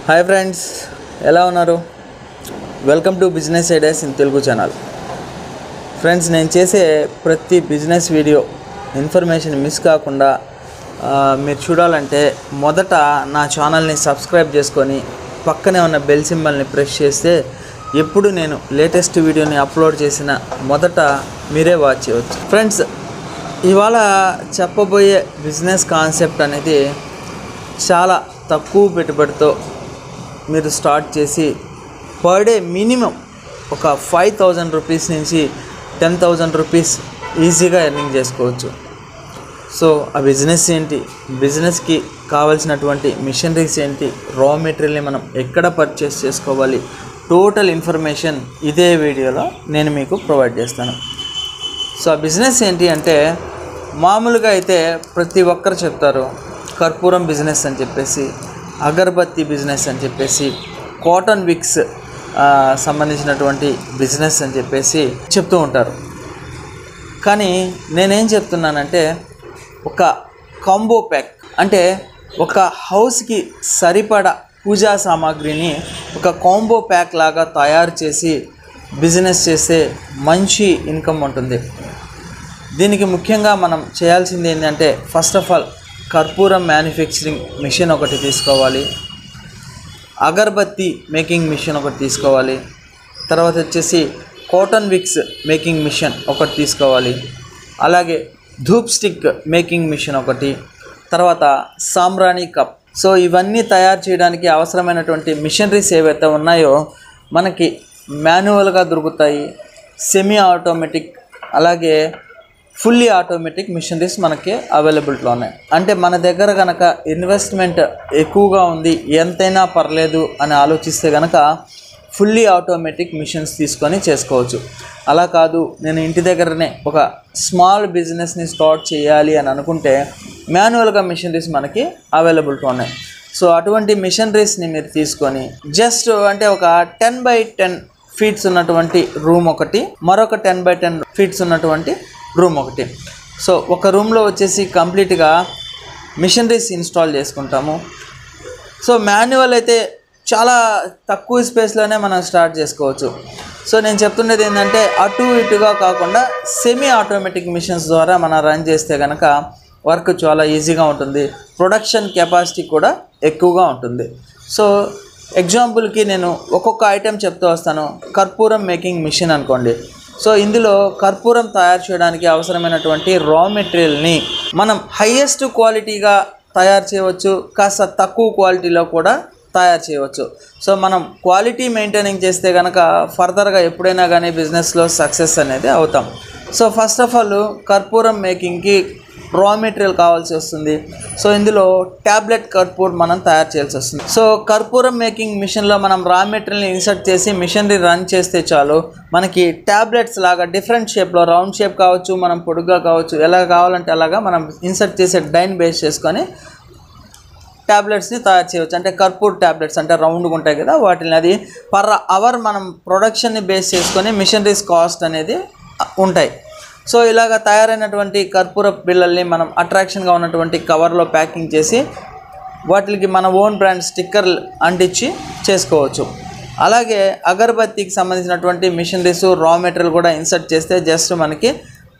hi friends ఎలా ఉన్నారు welcome to business ideas in Telugu channel friends నేను చేసే ప్రతి బిజినెస్ వీడియో ఇన్ఫర్మేషన్ మిస్ కాకుండా ఆ, మీరు చూడాలంటే మొదట నా ఛానల్ని సబ్స్క్రైబ్ చేసుకొని పక్కనే ఉన్న బెల్ సింబల్ని ప్రెస్ చేస్తే ఎప్పుడు నేను లేటెస్ట్ వీడియోని అప్లోడ్ చేసిన మొదట మీరే వాచ్ చేయవచ్చు ఫ్రెండ్స్ ఇవాళ చెప్పబోయే బిజినెస్ కాన్సెప్ట్ అనేది చాలా తక్కువ పెట్టుబడితో మీరు స్టార్ట్ చేసి పర్ డే మినిమం ఒక ఫైవ్ థౌజండ్ రూపీస్ నుంచి టెన్ థౌజండ్ రూపీస్ ఈజీగా ఎర్నింగ్ చేసుకోవచ్చు సో ఆ బిజినెస్ ఏంటి బిజినెస్కి కావాల్సినటువంటి మిషనరీస్ ఏంటి రా మెటీరియల్ని మనం ఎక్కడ పర్చేస్ చేసుకోవాలి టోటల్ ఇన్ఫర్మేషన్ ఇదే వీడియోలో నేను మీకు ప్రొవైడ్ చేస్తాను సో ఆ బిజినెస్ ఏంటి అంటే మామూలుగా అయితే ప్రతి ఒక్కరు చెప్తారు కర్పూరం బిజినెస్ అని చెప్పేసి అగరబత్తి బిజినెస్ అని చెప్పేసి కాటన్ విక్స్ ఆ, సంబంధించినటువంటి బిజినెస్ అని చెప్పేసి చెప్తూ ఉంటారు కానీ నేనేం చెప్తున్నానంటే ఒక కాంబో ప్యాక్ అంటే ఒక హౌస్కి సరిపడా పూజా సామాగ్రిని ఒక కాంబో ప్యాక్ లాగా తయారు చేసి బిజినెస్ చేస్తే మంచి ఇన్కమ్ ఉంటుంది దీనికి ముఖ్యంగా మనం చేయాల్సింది ఏంటంటే ఫస్ట్ ఆఫ్ ఆల్ కర్పూరం మ్యానుఫ్యాక్చరింగ్ మిషన్ ఒకటి తీసుకోవాలి అగరబత్తి మేకింగ్ మిషన్ ఒకటి తీసుకోవాలి తర్వాత వచ్చేసి కాటన్ విక్స్ మేకింగ్ మిషన్ ఒకటి తీసుకోవాలి అలాగే ధూప్ స్టిక్ మేకింగ్ మిషన్ ఒకటి తర్వాత సాంబ్రాణి కప్ సో ఇవన్నీ తయారు చేయడానికి అవసరమైనటువంటి మిషనరీస్ ఏవైతే ఉన్నాయో మనకి మాన్యువల్గా దొరుకుతాయి సెమీ ఆటోమేటిక్ అలాగే ఫుల్లీ ఆటోమేటిక్ మిషనరీస్ మనకి అవైలబిలిటీలో ఉన్నాయి అంటే మన దగ్గర కనుక ఇన్వెస్ట్మెంట్ ఎక్కువగా ఉంది ఎంతైనా పర్లేదు అని ఆలోచిస్తే కనుక ఫుల్లీ ఆటోమేటిక్ మిషన్స్ తీసుకొని చేసుకోవచ్చు అలా కాదు నేను ఇంటి దగ్గరనే ఒక స్మాల్ బిజినెస్ని స్టార్ట్ చేయాలి అని అనుకుంటే మాన్యువల్గా మిషనరీస్ మనకి అవైలబిలిటీ ఉన్నాయి సో అటువంటి మిషనరీస్ని మీరు తీసుకొని జస్ట్ అంటే ఒక టెన్ బై టెన్ ఫీట్స్ ఉన్నటువంటి రూమ్ ఒకటి మరొక టెన్ బై టెన్ ఫీట్స్ ఉన్నటువంటి రూమ్ ఒకటి సో ఒక రూమ్లో వచ్చేసి కంప్లీట్గా మిషనరీస్ ఇన్స్టాల్ చేసుకుంటాము సో మాన్యువల్ అయితే చాలా తక్కువ స్పేస్లోనే మనం స్టార్ట్ చేసుకోవచ్చు సో నేను చెప్తున్నది ఏంటంటే అటు ఇటుగా కాకుండా సెమీ ఆటోమేటిక్ మిషన్స్ ద్వారా మనం రన్ చేస్తే కనుక వర్క్ చాలా ఈజీగా ఉంటుంది ప్రొడక్షన్ కెపాసిటీ కూడా ఎక్కువగా ఉంటుంది సో ఎగ్జాంపుల్కి నేను ఒక్కొక్క ఐటెం చెప్తూ వస్తాను కర్పూరం మేకింగ్ మిషన్ అనుకోండి సో ఇందులో కర్పూరం తయారు చేయడానికి అవసరమైనటువంటి రా మెటీరియల్ని మనం హయ్యెస్ట్ క్వాలిటీగా తయారు చేయవచ్చు కాస్త తక్కువ క్వాలిటీలో కూడా తయారు చేయవచ్చు సో మనం క్వాలిటీ మెయింటైనింగ్ చేస్తే కనుక ఫర్దర్గా ఎప్పుడైనా కానీ బిజినెస్లో సక్సెస్ అనేది అవుతాం సో ఫస్ట్ ఆఫ్ ఆల్ కర్పూరం మేకింగ్కి రా మెటీరియల్ కావాల్సి వస్తుంది సో ఇందులో ట్యాబ్లెట్ కర్పూర్ మనం తయారు చేయాల్సి వస్తుంది సో కర్పూరం మేకింగ్ మిషన్లో మనం రా మెటీరియల్ని ఇన్సర్ట్ చేసి మిషనరీ రన్ చేస్తే చాలు మనకి ట్యాబ్లెట్స్ లాగా డిఫరెంట్ షేప్లో రౌండ్ షేప్ కావచ్చు మనం పొడుగ్గా కావచ్చు ఎలా కావాలంటే అలాగా మనం ఇన్సర్ట్ చేసే డైన్ బేస్ చేసుకొని ట్యాబ్లెట్స్ని తయారు చేయవచ్చు అంటే కర్పూర్ ట్యాబ్లెట్స్ అంటే రౌండ్గా ఉంటాయి కదా వాటిని అది పర్ అవర్ మనం ప్రొడక్షన్ని బేస్ చేసుకొని మిషనరీస్ కాస్ట్ అనేది ఉంటాయి సో ఇలాగ తయారైనటువంటి కర్పూర బిళ్ళల్ని మనం అట్రాక్షన్గా ఉన్నటువంటి కవర్లో ప్యాకింగ్ చేసి వాటికి మన ఓన్ బ్రాండ్ స్టిక్కర్ అంటించి చేసుకోవచ్చు అలాగే అగరబత్తికి సంబంధించినటువంటి మిషనరీస్ రా మెటీరియల్ కూడా ఇన్సర్ట్ చేస్తే జస్ట్ మనకి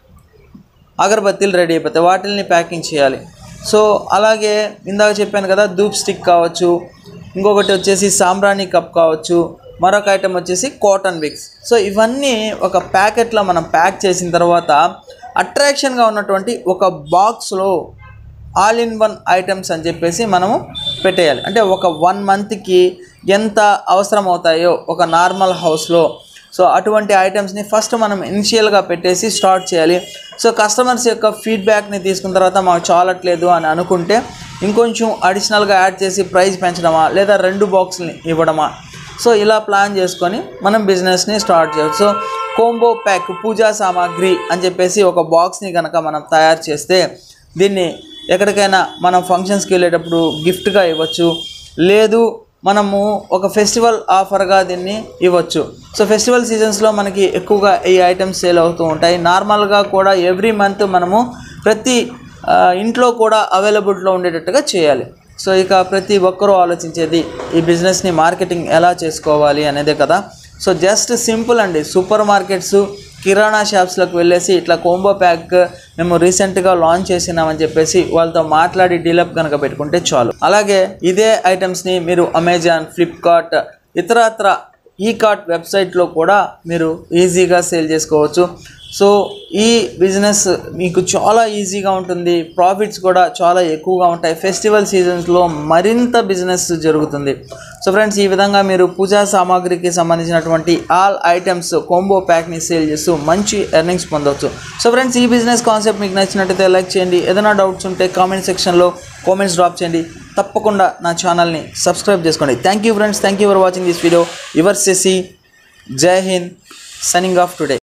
అగరబత్తీలు రెడీ అయిపోతాయి వాటిని ప్యాకింగ్ చేయాలి సో అలాగే ఇందాక చెప్పాను కదా ధూప్ స్టిక్ కావచ్చు ఇంకొకటి వచ్చేసి సాంబ్రాణి కప్ కావచ్చు మరొక ఐటెం వచ్చేసి కాటన్ విక్స్ సో ఇవన్నీ ఒక ప్యాకెట్లో మనం ప్యాక్ చేసిన తర్వాత అట్రాక్షన్గా ఉన్నటువంటి ఒక బాక్స్లో ఆల్ ఇన్ వన్ ఐటమ్స్ అని చెప్పేసి మనము పెట్టేయాలి అంటే ఒక వన్ మంత్కి ఎంత అవసరం అవుతాయో ఒక నార్మల్ హౌస్లో సో అటువంటి ఐటమ్స్ని ఫస్ట్ మనం ఇనిషియల్గా పెట్టేసి స్టార్ట్ చేయాలి సో కస్టమర్స్ యొక్క ఫీడ్బ్యాక్ని తీసుకున్న తర్వాత మాకు చాలట్లేదు అని అనుకుంటే ఇంకొంచెం అడిషనల్గా యాడ్ చేసి ప్రైస్ పెంచడమా లేదా రెండు బాక్స్ని ఇవ్వడమా సో ఇలా ప్లాన్ చేసుకొని మనం బిజినెస్ని స్టార్ట్ చేయవచ్చు సో కోంబో ప్యాక్ పూజా సామాగ్రి అని చెప్పేసి ఒక బాక్స్ని కనుక మనం తయారు చేస్తే దీన్ని ఎక్కడికైనా మనం ఫంక్షన్స్కి వెళ్ళేటప్పుడు గిఫ్ట్గా ఇవ్వచ్చు లేదు మనము ఒక ఫెస్టివల్ ఆఫర్గా దీన్ని ఇవ్వచ్చు సో ఫెస్టివల్ సీజన్స్లో మనకి ఎక్కువగా ఈ ఐటమ్స్ సేల్ అవుతూ ఉంటాయి నార్మల్గా కూడా ఎవ్రీ మంత్ మనము ప్రతి ఆ, ఇంట్లో కూడా అవైలబిలిటీలో ఉండేటట్టుగా చేయాలి సో ఇక ప్రతి ఒక్కరూ ఆలోచించేది ఈ బిజినెస్ని మార్కెటింగ్ ఎలా చేసుకోవాలి అనేదే కదా సో జస్ట్ సింపుల్ అండి సూపర్ మార్కెట్స్ కిరాణా షాప్స్లోకి వెళ్ళేసి ఇట్లా కోంబో ప్యాక్ మేము రీసెంట్గా లాంచ్ చేసినామని చెప్పేసి వాళ్ళతో మాట్లాడి డీలప్ కనుక పెట్టుకుంటే చాలు అలాగే ఇదే ఐటమ్స్ని మీరు అమెజాన్ ఫ్లిప్కార్ట్ ఇతరత్ర ఈ కార్ట్ వెబ్సైట్లో కూడా మీరు ఈజీగా సేల్ చేసుకోవచ్చు సో ఈ బిజినెస్ మీకు చాలా ఈజీగా ఉంటుంది ప్రాఫిట్స్ కూడా చాలా ఎక్కువగా ఉంటాయి ఫెస్టివల్ సీజన్స్లో మరింత బిజినెస్ జరుగుతుంది సో ఫ్రెండ్స్ ఈ విధంగా మీరు పూజా సామాగ్రికి సంబంధించినటువంటి ఆల్ ఐటమ్స్ కోంబో ప్యాక్ని సేల్ చేస్తూ మంచి ఎర్నింగ్స్ పొందవచ్చు సో ఫ్రెండ్స్ ఈ బిజినెస్ కాన్సెప్ట్ మీకు నచ్చినట్టయితే లైక్ చేయండి ఏదైనా డౌట్స్ ఉంటే కామెంట్ సెక్షన్లో కామెంట్స్ డ్రాప్ చేయండి తప్పకుండా నా ఛానల్ని సబ్స్క్రైబ్ చేసుకోండి thank you friends thank you for watching this video your సెసి జై హింద్ సనింగ్ ఆఫ్ టుడే